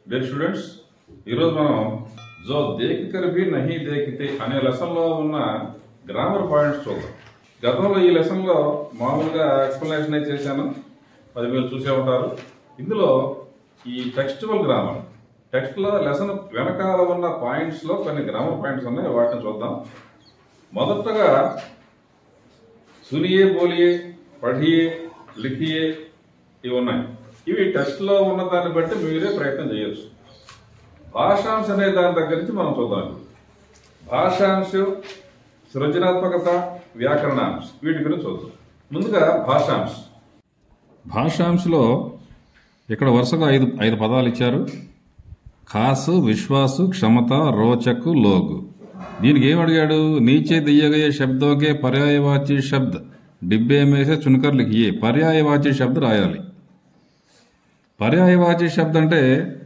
Dear students ఈరోజు మనం జో దేక్ కర్ భీ నహీ దేకితే అనే లెసన్లో ఉన్న గ్రామర్ పాయింట్స్ చూద్దాం గతంలో ఈ లెసన్లో మామూలుగా ఎక్స్ప్లెనేషన్ అయితే చేశాను అది మీరు చూసే ఉంటారు ఇందులో ఈ టెక్స్టువల్ గ్రామర్ టెక్స్ట్లో లెసన్ వెనకాల ఉన్న పాయింట్స్లో కొన్ని గ్రామర్ పాయింట్స్ ఉన్నాయి వాటిని చూద్దాం మొదటగా సునియే బోలియే పఢియే లిఖియే ఇవి ఉన్నాయి ఇవి టెస్ట్లో ఉన్న దాన్ని బట్టి మీరే ప్రయత్నం చేయొచ్చు భాషాంశ అనే దాని దగ్గర నుంచి మనం చూద్దాం భాషాంశం సృజనాత్మకత వ్యాకరణాంశ వీటి గురించి చూద్దాం ముందుగా భాషాంశ భాషాంశలో ఇక్కడ వరుసగా ఐదు ఐదు పదాలు ఇచ్చారు ఖాసు విశ్వాసు క్షమత రోచకు లోగు దీనికి ఏం అడిగాడు నీచే దియ్యగయే శబ్దోకే పర్యాయవాచి శబ్ద డిబ్బే మేసే చునకర్ లిఖియే పర్యాయవాచి శబ్ద రాయాలి పర్యాయవాచి శబ్ద అంటే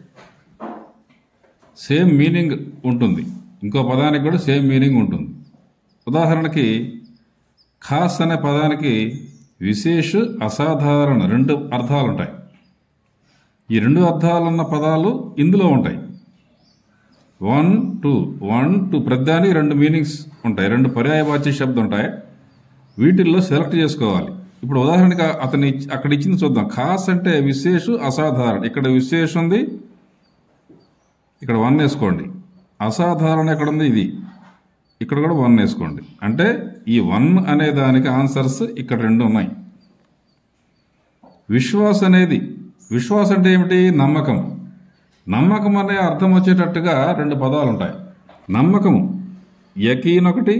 సేమ్ మీనింగ్ ఉంటుంది ఇంకో పదానికి కూడా సేమ్ మీనింగ్ ఉంటుంది ఉదాహరణకి ఖాస్ అనే పదానికి విశేష అసాధారణ రెండు అర్థాలు ఉంటాయి ఈ రెండు అర్థాలున్న పదాలు ఇందులో ఉంటాయి వన్ టూ వన్ టూ ప్రతిదానికి రెండు మీనింగ్స్ ఉంటాయి రెండు పర్యాయవాచ్య శబ్దం ఉంటాయి వీటిల్లో సెలెక్ట్ చేసుకోవాలి ఇప్పుడు ఉదాహరణకి అతని ఇచ్- అక్కడ ఇచ్చింది చూద్దాం ఖాస్ అంటే విశేష అసాధారణ ఇక్కడ విశేష ఉంది ఇక్కడ వన్ వేసుకోండి అసాధారణ ఎక్కడ ఉంది ఇది ఇక్కడ కూడా వన్ వేసుకోండి అంటే ఈ వన్ అనే దానికి ఆన్సర్స్ ఇక్కడ రెండు ఉన్నాయి విశ్వాస అనేది విశ్వాస అంటే ఏమిటి నమ్మకం నమ్మకం అనే అర్థం వచ్చేటట్టుగా రెండు పదాలు ఉంటాయి నమ్మకము యకీన్ ఒకటి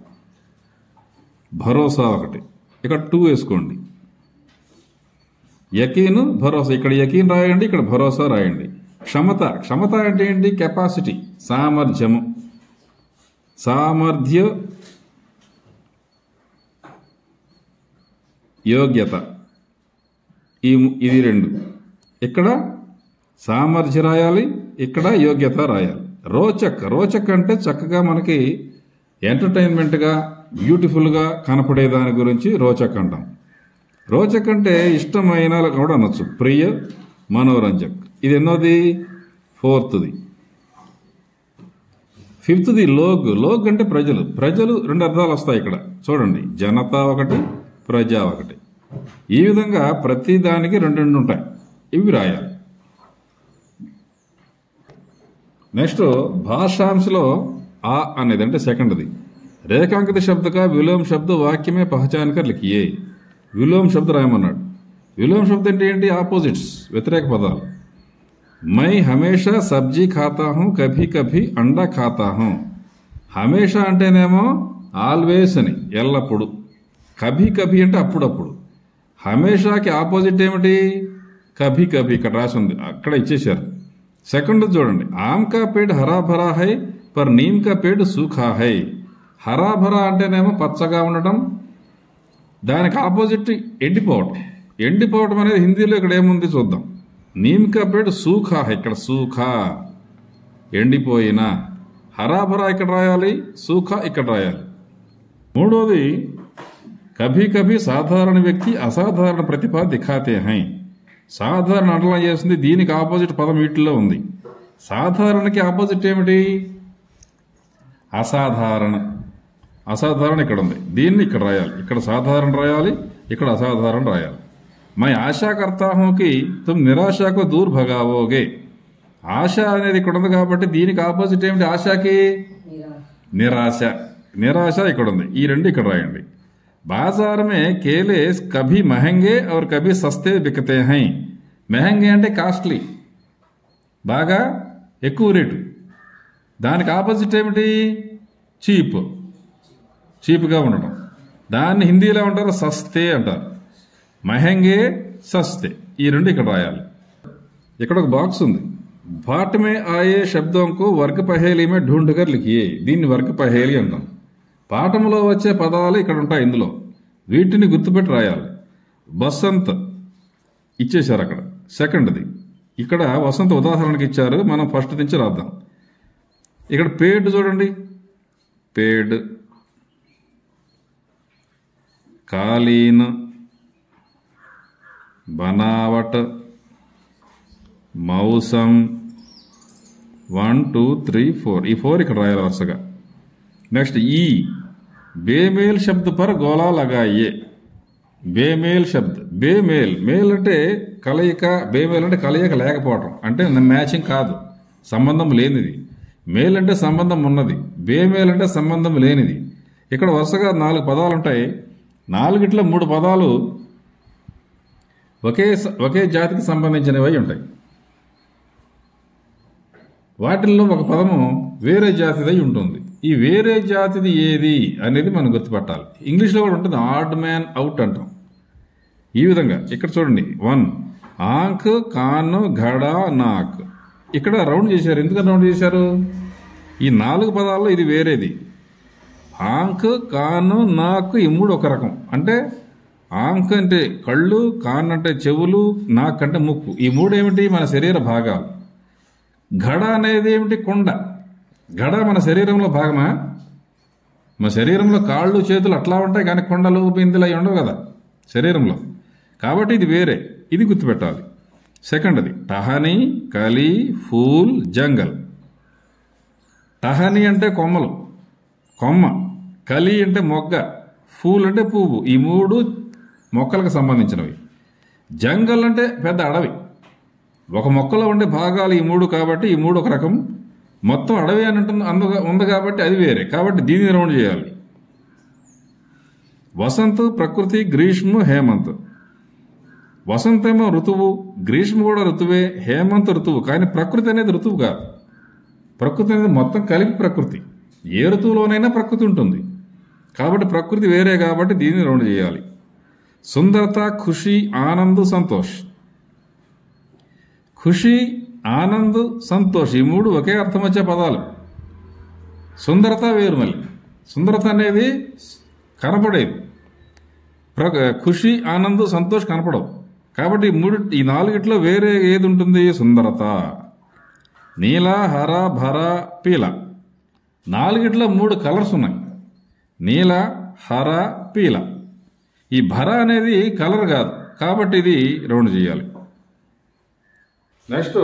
భరోసా ఒకటి ఇక్కడ టూ వేసుకోండి యకీను భరోసా ఇక్కడ యకీన్ రాయండి ఇక్కడ భరోసా రాయండి క్షమత క్షమత అంటే ఏంటి కెపాసిటీ సామర్థ్యము సామర్థ్య యోగ్యత ఈ ఇది రెండు ఇక్కడ సామర్థ్య రాయాలి ఇక్కడ యోగ్యత రాయాలి రోచక్ రోచక్ అంటే చక్కగా మనకి ఎంటర్టైన్మెంట్గా బ్యూటిఫుల్గా కనపడే దాని గురించి రోచక్ అంటాం రోచక్ అంటే ఇష్టమైన కూడా అనొచ్చు ప్రియ మనోరంజక్ ఇది ఎన్నోది ఫోర్త్ది ఫిఫ్త్ది లోగ్ లోగ్ అంటే ప్రజలు ప్రజలు రెండు అర్థాలు వస్తాయి ఇక్కడ చూడండి జనతా ఒకటి ప్రజా ఒకటి ఈ విధంగా ప్రతి దానికి రెండు రెండు ఉంటాయి ఇవి రాయాలి నెక్స్ట్ భాషాంశలో ఆ అనేది అంటే సెకండ్ది రేఖాంకిత శబ్దక విలోమ శబ్ద వాక్యమే పహచానిక లిఖియే విలోమ శబ్ద రాయమన్నాడు విలోమ శబ్దం అంటే ఏంటి ఆపోజిట్స్ వ్యతిరేక పదాలు మై హమేషా సబ్జీ ఖాతా హూ కభీ కభీ అండా ఖాతా హూ హమేషా అంటేనేమో ఆల్వేస్ అని ఎల్లప్పుడు కభీ కభీ అంటే అప్పుడప్పుడు హమేషాకి ఆపోజిట్ ఏమిటి కభీ కభీ ఇక్కడ రాసి ఉంది అక్కడ ఇచ్చేశారు సెకండ్ చూడండి ఆమ్ కా పేడ్ హరా భరా హై పర్ నీమ్ కా పేడ్ సూఖా హై హరా భరా అంటేనేమో పచ్చగా ఉండటం దానికి ఆపోజిట్ ఎండిపోవటం ఎండిపోవటం అనేది హిందీలో ఇక్కడ ఏముంది చూద్దాం నీమ్ కా పేడ్ సూఖా హై ఇక్కడ సూఖా ఎండిపోయిన హరాభరా ఇక్కడ రాయాలి సూఖా ఇక్కడ రాయాలి మూడోది కభీ కభీ సాధారణ వ్యక్తి అసాధారణ ప్రతిభ దిఖాతే హై సాధారణ అండలం చేస్తుంది దీనికి ఆపోజిట్ పదం వీటిలో ఉంది సాధారణకి ఆపోజిట్ ఏమిటి అసాధారణ అసాధారణ ఇక్కడ ఉంది దీన్ని ఇక్కడ రాయాలి ఇక్కడ సాధారణ రాయాలి ఇక్కడ అసాధారణ రాయాలి మై ఆశా కర్తా హూకి తుమ్ నిరాశకు దూర్ భగావోగే ఆశ అనేది ఇక్కడ ఉంది కాబట్టి దీనికి ఆపోజిట్ ఏమిటి ఆశకి నిరాశ నిరాశ ఇక్కడ ఉంది ఈ రెండు ఇక్కడ రాయండి బాజార్ మే కేలే కభీ మహంగే और కభీ సస్తే బికతే హై మెహంగే అంటే కాస్ట్లీ బాగా ఎక్కువ రేటు దానికి ఆపోజిట్ ఏమిటి చీప్ చీప్గా ఉండడం దాన్ని హిందీలో ఉంటారు సస్తే అంటారు మహంగే సస్తే ఈ రెండు ఇక్కడ రాయాలి ఇక్కడ ఒక బాక్స్ ఉంది భాట్ మే ఆయే శబ్దంకు వర్గ పహేలి మే ఢూంఢకర్ లిఖియే దీన్ని వర్గ పహేలి అంటాం పాఠంలో వచ్చే పదాలు ఇక్కడ ఉంటాయి ఇందులో వీటిని గుర్తుపెట్టి రాయాలి బసంత్ ఇచ్చేశారు అక్కడ సెకండ్ది ఇక్కడ వసంత ఉదాహరణకి ఇచ్చారు మనం ఫస్ట్ నుంచి రాద్దాం ఇక్కడ పేడ్ చూడండి పేడ్ కాలీన్ बनावट मौसम వన్ టూ త్రీ ఫోర్ ఈ ఫోర్ ఇక్కడ రాయాలి వరుసగా నెక్స్ట్ ఈ బేమేల్ శబ్ద పర్ గోలా లగాయే బేమేల్ శబ్ద్ బేమేల్ మేల్ అంటే కలయిక బేమేల్ అంటే కలయిక లేకపోవటం అంటే మ్యాచింగ్ కాదు సంబంధం లేనిది మేల్ అంటే సంబంధం ఉన్నది బేమేల్ అంటే సంబంధం లేనిది ఇక్కడ వరుసగా నాలుగు పదాలు ఉంటాయి నాలుగిట్లో మూడు పదాలు ఒకే స- ఒకే జాతికి సంబంధించినవి అయి ఉంటాయి వాటిల్లో ఒక పదము వేరే జాతిదై ఉంటుంది ఈ వేరే జాతిది ఏది అనేది మనం గుర్తుపట్టాలి ఇంగ్లీష్లో కూడా ఉంటుంది ఆడ్ మ్యాన్ అవుట్ అంటాం ఈ విధంగా ఇక్కడ చూడండి వన్ ఆంక్ కాన్ ఘడ నాక్ ఇక్కడ రౌండ్ చేశారు ఎందుకని రౌండ్ చేశారు ఈ నాలుగు పదాల్లో ఇది వేరేది ఆంక్ కాన్ నాక్ ఈ మూడు ఒక రకం అంటే ఆంక్ అంటే కళ్ళు కాన్ అంటే చెవులు నాక్ అంటే ముక్కు ఈ మూడు ఏమిటి మన శరీర భాగాలు ఘడ అనేది ఏమిటి కొండ ఘడ మన శరీరంలో భాగమా మన శరీరంలో కాళ్ళు చేతులు అట్లా ఉంటాయి కానీ కొండలు బిందెలు అవి ఉండవు కదా శరీరంలో కాబట్టి ఇది వేరే ఇది గుర్తుపెట్టాలి సెకండ్ అది టహని కలి ఫూల్ జంగల్ టహని అంటే కొమ్మలు కొమ్మ కలి అంటే మొగ్గ ఫూల్ అంటే పువ్వు ఈ మూడు మొక్కలకు సంబంధించినవి జంగల్ అంటే పెద్ద అడవి ఒక మొక్కలో ఉండే భాగాలు ఈ మూడు కాబట్టి ఈ మూడు ఒక రకం మొత్తం అడవి అని ఉంటుంది అందు- ఉంది కాబట్టి అది వేరే కాబట్టి దీన్ని రౌండ్ చేయాలి వసంత్ ప్రకృతి గ్రీష్మ హేమంత్ వసంతేమో ఋతువు గ్రీష్మ కూడా ఋతువే హేమంత్ ఋతువు కానీ ప్రకృతి అనేది ఋతువు కాదు ప్రకృతి అనేది మొత్తం కలిపి ప్రకృతి ఏ ఋతువులోనైనా ప్రకృతి ఉంటుంది కాబట్టి ప్రకృతి వేరే కాబట్టి దీన్ని రౌండ్ చేయాలి సుందరత ఖుషి ఆనంద్ సంతోష్ ఖుషి ఆనంద్ సంతోష్ ఈ మూడు ఒకే అర్థం వచ్చే పదాలు సుందరత వేరు మళ్ళీ సుందరత అనేది కనపడేది ప్ర ఖుషి ఆనంద్ సంతోష్ కనపడవు కాబట్టి ఈ మూడు ఈ నాలుగిట్లో వేరే ఏది ఉంటుంది సుందరత నీల హర భర పీల నాలుగిట్లో మూడు కలర్స్ ఉన్నాయి నీల హర పీల ఈ భర అనేది కలర్ కాదు కాబట్టి ఇది రౌండ్ చేయాలి నెక్స్ట్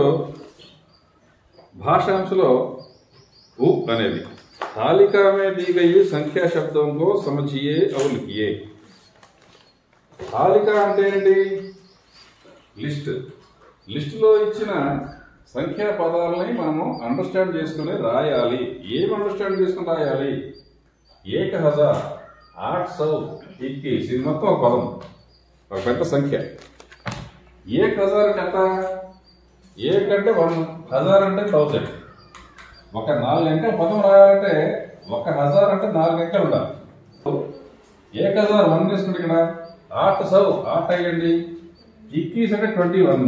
భాషాంశలో ఉ అనేది तालिका में दी गई संख्या शब्दों को समझिए और लिखिए తాలిక అంటే ఏంటి లిస్ట్ లిస్టులో ఇచ్చిన సంఖ్యా పదాలని మనము అండర్స్టాండ్ చేసుకుని రాయాలి ఏం అండర్స్టాండ్ చేసుకుని రాయాలి ఏక హజార్ ఆట్ సౌ ఇక్కీస్ ఇది మొత్తం ఒక పదం ఒక పెద్ద సంఖ్య ఏక్ హజార్ అంటే ఎంత ఏక్ అంటే వన్ హజార్ అంటే థౌజండ్ ఒక నాలుగు అంకెల పదం రాయాలంటే ఒక హజార్ అంటే నాలుగు అంకెలు ఉండాలి ఏక్ హజార్ వన్ తీసుకుంటే ఇక్కడ ఆట్ సౌ ఆట్ అయ్యండి ఇక్కీస్ అంటే twenty one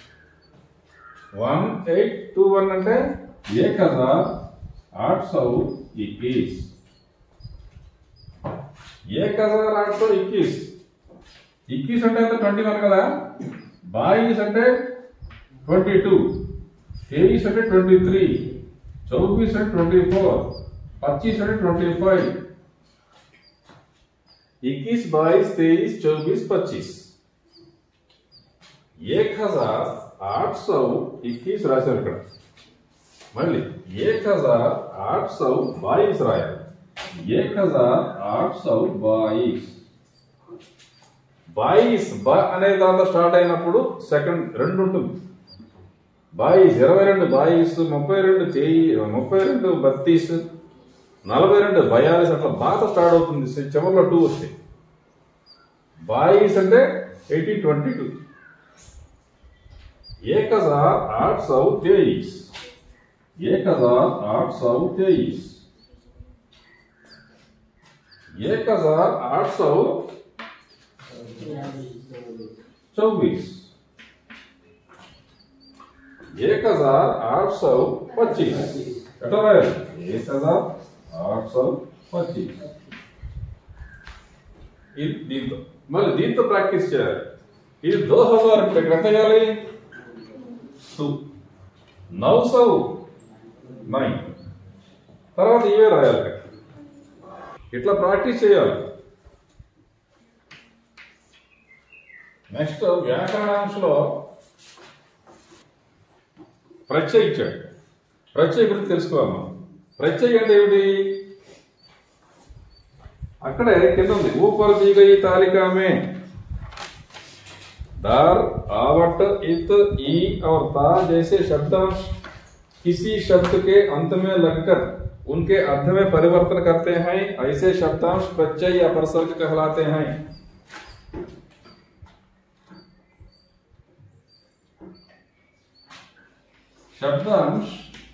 one eight two one అంటే ఏక్ హజార్ ఆట్ సౌ ఇక్కీస్ ఏక్ హజార్ ఆట్ సౌ ఇక్కీస్ ఇక్కీస్ అంటే ఎంత ట్వంటీ వన్ కదా బాయిస్ అంటే ట్వంటీ టూ तेईस అంటే ట్వంటీ త్రీ चौबीस है ट्वेंटी फोर पच्चीस है ट्वेंटी फाइव इक्कीस बाईस तेईस चौबीस पच्चीस एक हजार आठ सौ इक्कीस రాశారు ఇక్కడ మళ్ళీ एक हजार आठ सौ बाईस రాయాలి एक हजार आठ सौ बाईस బాయిస్ బ అనే దాంతో స్టార్ట్ అయినప్పుడు సెకండ్ రెండు ఉంటుంది బాయిస్ ఇరవై రెండు బాయిస్ ముప్పై రెండు చేయి ముప్పై రెండు బత్తీస్ నలభై రెండు బయాలిస్ అట్లా బాగా స్టార్ట్ అవుతుంది చివరిలో టూ వస్తాయి బాయిస్ అంటే ఎయిటీ ట్వంటీ టూ एक हजार आठ सौ तेईस एक हजार आठ सौ तेईस एक हजार आठ सौ चौबीस एक हजार आठ सौ पच्चीस ఎట్లా రాయాలి एक हजार आठ सौ पच्चीस ఇది దీంతో మళ్ళీ దీంతో ప్రాక్టీస్ చేయాలి ఇది దో హజార్ ఇప్పుడు ఇక్కడ ఎంత చేయాలి టూ నౌ సౌ నైన్ తర్వాత ఇవే రాయాలి ఇక్కడ. ఇట్లా ప్రాక్టీస్ చేయాలి నెక్స్ట్ వ్యాకరణాంశలో ప్రత్యయ ఇచ్చాడు ప్రత్యయ గురించి తెలుసుకోవాలి మనం ప్రత్యయ అంటే ఏమిటి అక్కడే కింద ఉంది ఊపర్ दी गई तालिका में दार आवट इत ई और ता जैसे शब्दांश किसी शब्द के अंत में लगकर उनके अर्थ में परिवर्तन करते हैं ऐसे शब्दांश प्रत्यय या प्रसर्ग कहलाते हैं शब्दांश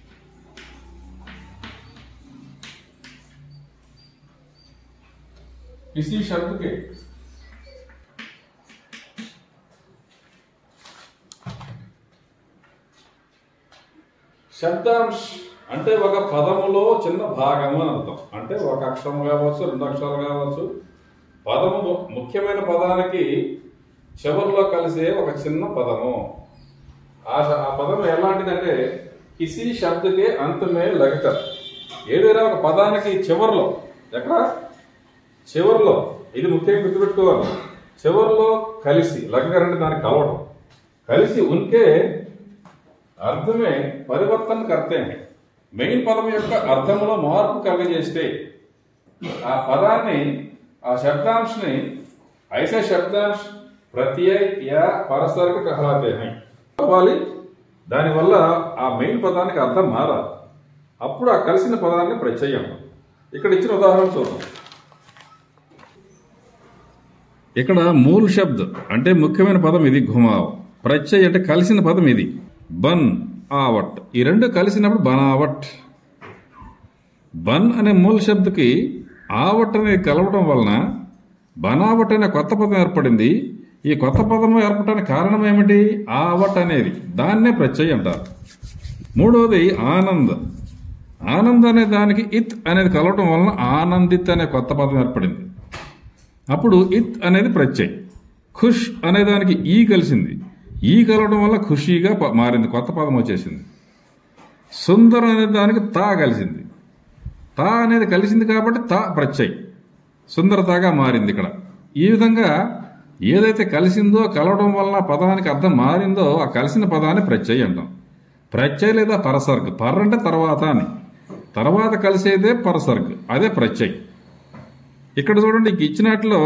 किसी शब्द के శబ్దాంశ్ అంటే ఒక పదములో చిన్న భాగము అని అర్థం అంటే ఒక అక్షరం కావచ్చు రెండు అక్షరాలు కావచ్చు పదము ము- ముఖ్యమైన పదానికి చివరిలో కలిసే ఒక చిన్న పదము ఆ శ- ఆ పదం ఎలాంటిదంటే కిసి శబ్దకే అంతమే లగకర్ ఏదైనా ఒక పదానికి చివరిలో ఎక్కడ చివరిలో ఇది ముఖ్యంగా గుర్తుపెట్టుకోవాలి చివరిలో కలిసి లగకర్ అంటే దానికి కలవడం కలిసి ఉంటే అర్థమే పరివర్తన కర్తే మెయిన్ పదం యొక్క అర్థంలో మార్పు కలగజేస్తే ఆ పదాన్ని ఆ శబ్దాంశని ఐసే శబ్దాంశ ప్రత్యయ యా పరస్పరక కహలాతే హై అవ్వాలి దానివల్ల ఆ మెయిన్ పదానికి అర్థం మారాలి అప్పుడు ఆ కలిసిన పదాన్ని ప్రత్యయం ఇక్కడ ఇచ్చిన ఉదాహరణ చూద్దాం ఇక్కడ మూల్ శబ్ద్ అంటే ముఖ్యమైన పదం ఇది ఘుమావ్ ప్రత్యయ్ అంటే కలిసిన పదం ఇది బన్ ఆవట్ ఈ రెండు కలిసినప్పుడు బనావట్ బన్ అనే మూల శబ్దకి ఆవట్ అనేది కలవటం వలన బనావట్ అనే కొత్త పదం ఏర్పడింది ఈ కొత్త పదం ఏర్పడటానికి కారణం ఏమిటి ఆవట్ అనేది దాన్నే ప్రత్యయ్ అంటారు మూడవది ఆనంద్ ఆనంద్ అనే దానికి ఇత్ అనేది కలవటం వలన ఆనందిత్ అనే కొత్త పదం ఏర్పడింది అప్పుడు ఇత్ అనేది ప్రత్యయ్ ఖుష్ అనే దానికి ఈ కలిసింది ఈ కలవడం వల్ల ఖుషీగా ప- మారింది కొత్త పదం వచ్చేసింది సుందరం అనే దానికి తా కలిసింది తా అనేది కలిసింది కాబట్టి తా ప్రత్యయ్ సుందరతగా మారింది ఇక్కడ ఈ విధంగా ఏదైతే కలిసిందో కలవడం వల్ల పదానికి అర్థం మారిందో ఆ కలిసిన పదాన్ని ప్రత్యయ్ అంటాం ప్రత్యయ్ లేదా పరసర్గ్ పర్ అంటే తర్వాత అని తర్వాత కలిసేదే పరసర్గ్ అదే ప్రత్యయ్ ఇక్కడ చూడండి ఇక ఇచ్చినట్లో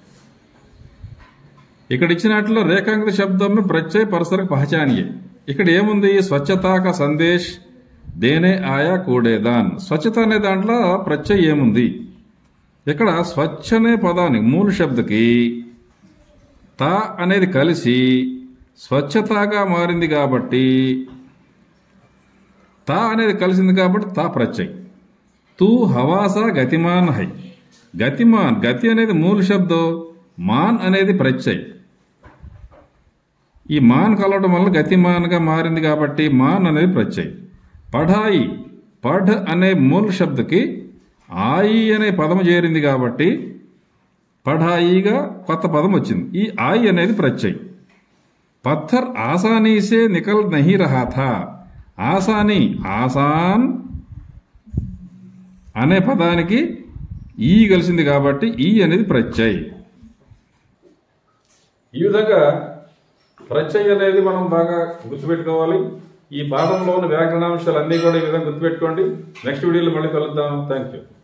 ఇక్కడ ఇచ్చినట్లో రేఖాంకిత శబ్దం ప్రత్యయ పరసర పహచానియే ఇక్కడ ఏముంది స్వచ్ఛతా కా సందేశ్ దేనే ఆయా కూడేదాన్ స్వచ్ఛత అనే దాంట్లో ప్రత్యయ ఏముంది ఇక్కడ స్వచ్ఛ అనే పదానికి మూల శబ్దకి తా అనేది కలిసి స్వచ్ఛతగా మారింది కాబట్టి తా అనేది కలిసింది కాబట్టి తా ప్రత్యయ్ తూ హవాసా గతిమాన్ హై గతిమాన్ గతి అనేది మూల శబ్దం మాన్ అనేది ప్రత్యయ్ ఈ మాన్ కలవడం వల్ల గతిమాన్గా మారింది కాబట్టి మాన్ అనేది ప్రత్యయ్ పఢాయి పఢ్ అనే మూల శబ్దకి ఆయి అనే పదం చేరింది కాబట్టి పఢాయిగా కొత్త పదం వచ్చింది ఈ ఆయి అనేది ప్రత్యయ్ పత్థర్ ఆసానీ సే నికల్ నహీ రహా థా ఆసానీ ఆసాన్ అనే పదానికి ఈ కలిసింది కాబట్టి ఈ అనేది ప్రత్యయ్ ఈ విధంగా ప్రత్యయ్ అనేది మనం బాగా గుర్తుపెట్టుకోవాలి ఈ పాఠంలోని వ్యాకరణాంశాలు అన్నీ కూడా ఈ విధంగా గుర్తుపెట్టుకోండి నెక్స్ట్ వీడియోలో మళ్ళీ కలుద్దాం థ్యాంక్ యూ